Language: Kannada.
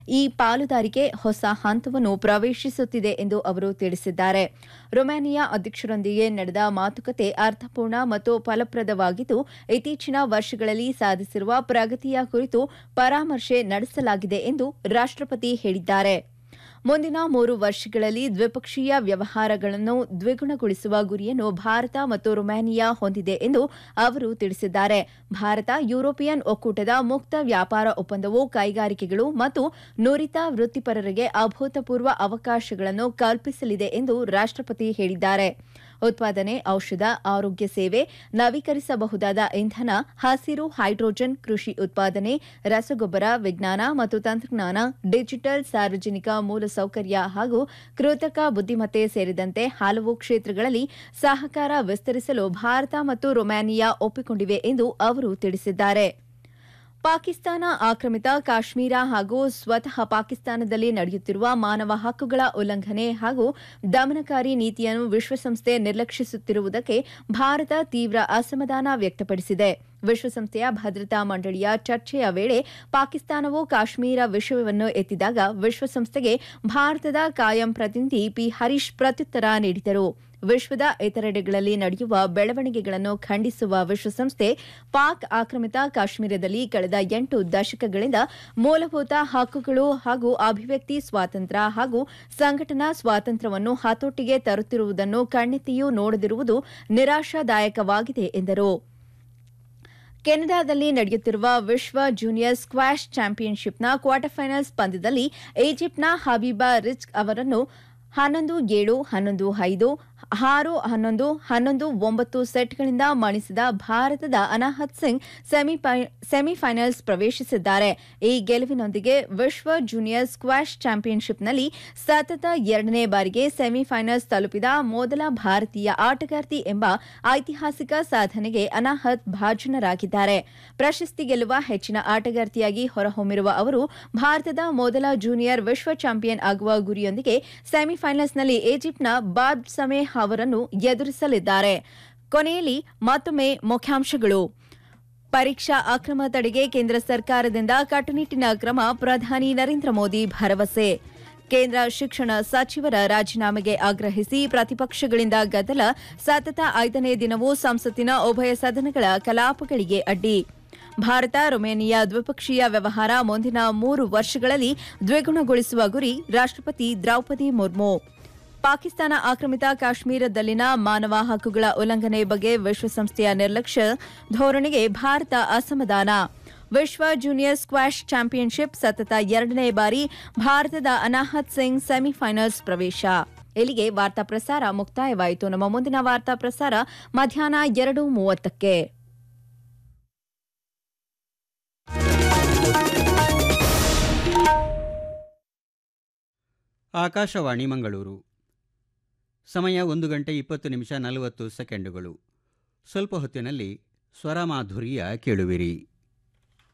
ಈ ಪಾಲುದಾರಿಕೆ ಹೊಸ ಹಂತವನ್ನು ಪ್ರವೇಶಿಸುತ್ತಿದೆ ಎಂದು ಅವರು ತಿಳಿಸಿದ್ದಾರೆ ರೊಮೇನಿಯಾ ಅಧ್ಯಕ್ಷರೊಂದಿಗೆ ನಡೆದ ಮಾತುಕತೆ ಅರ್ಥಪೂರ್ಣ ಮತ್ತು ಫಲಪ್ರದವಾಗಿದ್ದು ಇತ್ತೀಚಿನ ವರ್ಷಗಳಲ್ಲಿ ಸಾಧಿಸಿರುವ ಪ್ರಗತಿಯ ಕುರಿತು ಪರಾಮರ್ಶೆ ನಡೆಸಲಾಗಿದೆ ಎಂದು ರಾಷ್ಟ್ರಪತಿ ಹೇಳಿದ್ದಾರೆ ಮುಂದಿನ ಮೂರು ವರ್ಷಗಳಲ್ಲಿ ದ್ವಿಪಕ್ಷೀಯ ವ್ಯವಹಾರಗಳನ್ನು ದ್ವಿಗುಣಗೊಳಿಸುವ ಗುರಿಯನ್ನು ಭಾರತ ಮತ್ತು ರೊಮೇನಿಯಾ ಹೊಂದಿದೆ ಎಂದು ಅವರು ತಿಳಿಸಿದ್ದಾರೆ ಭಾರತ ಯುರೋಪಿಯನ್ ಒಕ್ಕೂಟದ ಮುಕ್ತ ವ್ಯಾಪಾರ ಒಪ್ಪಂದವು ಕೈಗಾರಿಕೆಗಳು ಮತ್ತು ನುರಿತ ವೃತ್ತಿಪರರಿಗೆ ಅಭೂತಪೂರ್ವ ಅವಕಾಶಗಳನ್ನು ಕಲ್ಪಿಸಲಿದೆ ಎಂದು ರಾಷ್ಟ್ರಪತಿ ಹೇಳಿದ್ದಾರೆ ಉತ್ಪಾದನೆ ಔಷಧ ಆರೋಗ್ಯ ಸೇವೆ ನವೀಕರಿಸಬಹುದಾದ ಇಂಧನ ಹಸಿರು ಹೈಡ್ರೋಜನ್ ಕೃಷಿ ಉತ್ಪಾದನೆ ರಸಗೊಬ್ಬರ ವಿಜ್ಞಾನ ಮತ್ತು ತಂತ್ರಜ್ಞಾನ ಡಿಜಿಟಲ್ ಸಾರ್ವಜನಿಕ ಮೂಲಸೌಕರ್ಯ ಹಾಗೂ ಕೃತಕ ಬುದ್ದಿಮತ್ತೆ ಸೇರಿದಂತೆ ಹಲವು ಕ್ಷೇತ್ರಗಳಲ್ಲಿ ಸಹಕಾರ ವಿಸ್ತರಿಸಲು ಭಾರತ ಮತ್ತು ರೊಮೇನಿಯಾ ಒಪ್ಪಿಕೊಂಡಿವೆ ಎಂದು ಅವರು ತಿಳಿಸಿದ್ದಾರೆ ಪಾಕಿಸ್ತಾನ ಆಕ್ರಮಿತ ಕಾಶ್ಮೀರ ಹಾಗೂ ಸ್ವತಃ ಪಾಕಿಸ್ತಾನದಲ್ಲಿ ನಡೆಯುತ್ತಿರುವ ಮಾನವ ಹಕ್ಕುಗಳ ಉಲ್ಲಂಘನೆ ಹಾಗೂ ದಮನಕಾರಿ ನೀತಿಯನ್ನು ವಿಶ್ವಸಂಸ್ಥೆ ನಿರ್ಲಕ್ಷಿಸುತ್ತಿರುವುದಕ್ಕೆ ಭಾರತ ತೀವ್ರ ಅಸಮಾಧಾನ ವ್ಯಕ್ತಪಡಿಸಿದೆ ವಿಶ್ವಸಂಸ್ಥೆಯ ಭದ್ರತಾ ಮಂಡಳಿಯ ಚರ್ಚೆಯ ವೇಳೆ ಪಾಕಿಸ್ತಾನವು ಕಾಶ್ಮೀರ ವಿಷಯವನ್ನು ಎತ್ತಿದಾಗ ವಿಶ್ವಸಂಸ್ಥೆಗೆ ಭಾರತದ ಕಾಯಂ ಪ್ರತಿನಿಧಿ ಪಿ ಹರೀಶ್ ಪ್ರತ್ಯುತ್ತರ ನೀಡಿದರು ವಿಶ್ವದ ಇತರೆಡೆಗಳಲ್ಲಿ ನಡೆಯುವ ಬೆಳವಣಿಗೆಗಳನ್ನು ಖಂಡಿಸುವ ವಿಶ್ವಸಂಸ್ಥೆ ಪಾಕ್ ಆಕ್ರಮಿತ ಕಾಶ್ಮೀರದಲ್ಲಿ ಕಳೆದ ಎಂಟು ದಶಕಗಳಿಂದ ಮೂಲಭೂತ ಹಕ್ಕುಗಳು ಹಾಗೂ ಅಭಿವ್ಯಕ್ತಿ ಸ್ವಾತಂತ್ರ್ಯ ಹಾಗೂ ಸಂಘಟನಾ ಸ್ವಾತಂತ್ರ್ಯವನ್ನು ಹತೋಟಿಗೆ ತರುತ್ತಿರುವುದನ್ನು ಕಣ್ಣೆತ್ತಿಯೂ ನೋಡದಿರುವುದು ನಿರಾಶಾದಾಯಕವಾಗಿದೆ ಎಂದರು ಕೆನಡಾದಲ್ಲಿ ನಡೆಯುತ್ತಿರುವ ವಿಶ್ವ ಜೂನಿಯರ್ ಸ್ಕ್ವಾಷ್ ಚಾಂಪಿಯನ್ಶಿಪ್ನ ಕ್ವಾರ್ಟರ್ ಫೈನಲ್ಸ್ ಪಂದ್ಯದಲ್ಲಿ ಈಜಿಪ್ಟ್ನ ಹಬೀಬಾ ರಿಜ್ಕ್ ಅವರನ್ನು ಹನ್ನೊಂದು ಏಳು ಹನ್ನೊಂದು ಐದು ಆರು ಹನ್ನೊಂದು ಹನ್ನೊಂದು ಒಂಬತ್ತು ಸೆಟ್ಗಳಿಂದ ಮಣಿಸಿದ ಭಾರತದ ಅನಾಹತ್ ಸಿಂಗ್ ಸೆಮಿಫೈನಲ್ಸ್ ಪ್ರವೇಶಿಸಿದ್ದಾರೆ ಈ ಗೆಲುವಿನೊಂದಿಗೆ ವಿಶ್ವ ಜೂನಿಯರ್ ಸ್ಕ್ವಾಷ್ ಚಾಂಪಿಯನ್ಶಿಪ್ನಲ್ಲಿ ಸತತ ಎರಡನೇ ಬಾರಿಗೆ ಸೆಮಿಫೈನಲ್ಸ್ ತಲುಪಿದ ಮೊದಲ ಭಾರತೀಯ ಆಟಗಾರ್ತಿ ಎಂಬ ಐತಿಹಾಸಿಕ ಸಾಧನೆಗೆ ಅನಾಹತ್ ಭಾಜನರಾಗಿದ್ದಾರೆ ಪ್ರಶಸ್ತಿ ಗೆಲ್ಲುವ ಹೆಚ್ಚಿನ ಆಟಗಾರ್ತಿಯಾಗಿ ಹೊರಹೊಮ್ಮಿರುವ ಅವರು ಭಾರತದ ಮೊದಲ ಜೂನಿಯರ್ ವಿಶ್ವ ಚಾಂಪಿಯನ್ ಆಗುವ ಗುರಿಯೊಂದಿಗೆ ಸೆಮಿಫೈನಲ್ಸ್ನಲ್ಲಿ ಈಜಿಪ್ಟ್ನ ಬಾಬ್ ಸಮೇ ಅವರನ್ನು ಎದುರಿಸಲಿದ್ದಾರೆ ಕೊನೆಯಲ್ಲಿ ಮತ್ತೊಮ್ಮೆ ಮುಖ್ಯಾಂಶಗಳು ಪರೀಕ್ಷಾ ಅಕ್ರಮ ತಡೆಗೆ ಕೇಂದ್ರ ಸರ್ಕಾರದಿಂದ ಕಟ್ಟುನಿಟ್ಟಿನ ಕ್ರಮ ಪ್ರಧಾನಿ ನರೇಂದ್ರ ಮೋದಿ ಭರವಸೆ ಕೇಂದ್ರ ಶಿಕ್ಷಣ ಸಚಿವರ ರಾಜೀನಾಮೆಗೆ ಆಗ್ರಹಿಸಿ ಪ್ರತಿಪಕ್ಷಗಳಿಂದ ಗದ್ದಲ ಸತತ ಐದನೇ ದಿನವೂ ಸಂಸತ್ತಿನ ಉಭಯ ಸದನಗಳ ಕಲಾಪಗಳಿಗೆ ಅಡ್ಡಿ ಭಾರತ ರೊಮೇನಿಯಾ ದ್ವಿಪಕ್ಷೀಯ ವ್ಯವಹಾರ ಮುಂದಿನ ಮೂರು ವರ್ಷಗಳಲ್ಲಿ ದ್ವಿಗುಣಗೊಳಿಸುವ ಗುರಿ ರಾಷ್ಟ್ರಪತಿ ದ್ರೌಪದಿ ಮುರ್ಮು ಪಾಕಿಸ್ತಾನ ಆಕ್ರಮಿತ ಕಾಶ್ಮೀರದಲ್ಲಿನ ಮಾನವ ಹಕ್ಕುಗಳ ಉಲ್ಲಂಘನೆ ಬಗ್ಗೆ ವಿಶ್ವಸಂಸ್ಥೆಯ ನಿರ್ಲಕ್ಷ್ಯ ಧೋರಣೆಗೆ ಭಾರತ ಅಸಮಾಧಾನ ವಿಶ್ವ ಜೂನಿಯರ್ ಸ್ಕ್ವಾಷ್ ಚಾಂಪಿಯನ್ಶಿಪ್ ಸತತ ಎರಡನೇ ಬಾರಿ ಭಾರತದ ಅನಾಹತ್ ಸಿಂಗ್ ಸೆಮಿಫೈನಲ್ಸ್ ಪ್ರವೇಶ ಇಲ್ಲಿಗೆ ವಾರ್ತಾ ಪ್ರಸಾರ ಮುಕ್ತಾಯವಾಯಿತು ನಮ್ಮ ಮುಂದಿನ ವಾರ್ತಾ ಪ್ರಸಾರ ಮಧ್ಯಾಹ್ನ ಎರಡು ಮೂವತ್ತಕ್ಕೆ ಆಕಾಶವಾಣಿ ಮಂಗಳೂರು ಸಮಯ ಒಂದು ಗಂಟೆ ಇಪ್ಪತ್ತು ನಿಮಿಷ ನಲವತ್ತು ಸೆಕೆಂಡುಗಳು ಸ್ವಲ್ಪ ಹೊತ್ತಿನಲ್ಲಿ ಸ್ವರಮಾಧುರ್ಯ ಕೇಳುವಿರಿ